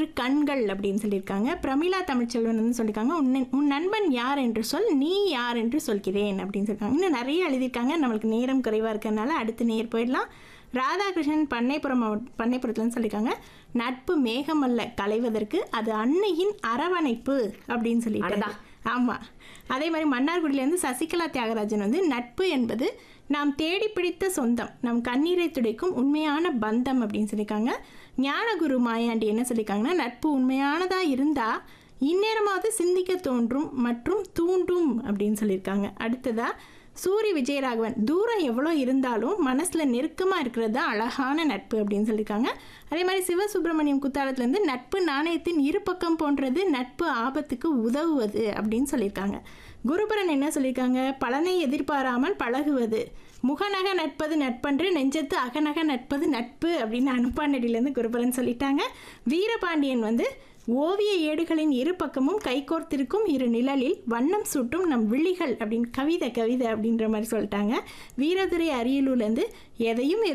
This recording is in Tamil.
கண்கள் அப்படின்னு சொல்லியிருக்காங்க பிரமிளா தமிழ்ச்செல்வன் வந்து சொல்லியிருக்காங்க உன் நண்- உன் நண்பன் யார் என்று சொல் நீ யார் என்று சொல்கிறேன் அப்படின்னு சொல்லியிருக்காங்க இன்னும் நிறைய எழுதியிருக்காங்க நம்மளுக்கு நேரம் குறைவாக இருக்கிறதுனால அடுத்து நேர் போயிடலாம் ராதாகிருஷ்ணன் பண்ணைப்புறம் மாவட்ட- பண்ணைப்புறத்துலன்னு சொல்லியிருக்காங்க நட்பு மேகமல்ல களைவதற்கு அது அன்னையின் அரவணைப்பு அப்படின்னு சொல்லிட்டு அடடா. ஆமாம் அதே மாதிரி மன்னார்குடியிலேருந்து சசிகலா தியாகராஜன் வந்து நட்பு என்பது நாம் தேடி பிடித்த சொந்தம் நம் கண்ணீரை துடைக்கும் உண்மையான பந்தம் அப்படின்னு சொல்லியிருக்காங்க ஞானகுரு மாயாண்டி என்ன சொல்லியிருக்காங்கன்னா நட்பு உண்மையானதாக இருந்தால் இந்நேரமாவது சிந்திக்க தோன்றும் மற்றும் தூண்டும் அப்படின்னு சொல்லியிருக்காங்க அடுத்ததா சூரி விஜயராகவன் தூரம் எவ்வளோ இருந்தாலும் மனசில் நெருக்கமாக இருக்கிறது தான் அழகான நட்பு அப்படின்னு சொல்லியிருக்காங்க அதே மாதிரி சிவசுப்பிரமணியம் குத்தாலத்துலேருந்து நட்பு நாணயத்தின் இரு பக்கம் போன்றது நட்பு ஆபத்துக்கு உதவுவது அப்படின்னு சொல்லியிருக்காங்க குருபரன் என்ன சொல்லியிருக்காங்க பலனை எதிர்பாராமல் பழகுவது முகநக நட்பது நட்பன்று நெஞ்சத்து அகநக நட்பது நட்பு அப்படின்னு அனுப்பாண்டடியிலேருந்து குருபரன் சொல்லிட்டாங்க வீரபாண்டியன் வந்து ஓவிய ஏடுகளின் இரு பக்கமும் கைகோர்த்திருக்கும் இரு நிழலில் வண்ணம் சூட்டும் நம் விழிகள் அப்படின்னு கவிதை கவிதை அப்படின்ற மாதிரி சொல்லிட்டாங்க வீரதுரை அரியலூர்லேருந்து எதையும்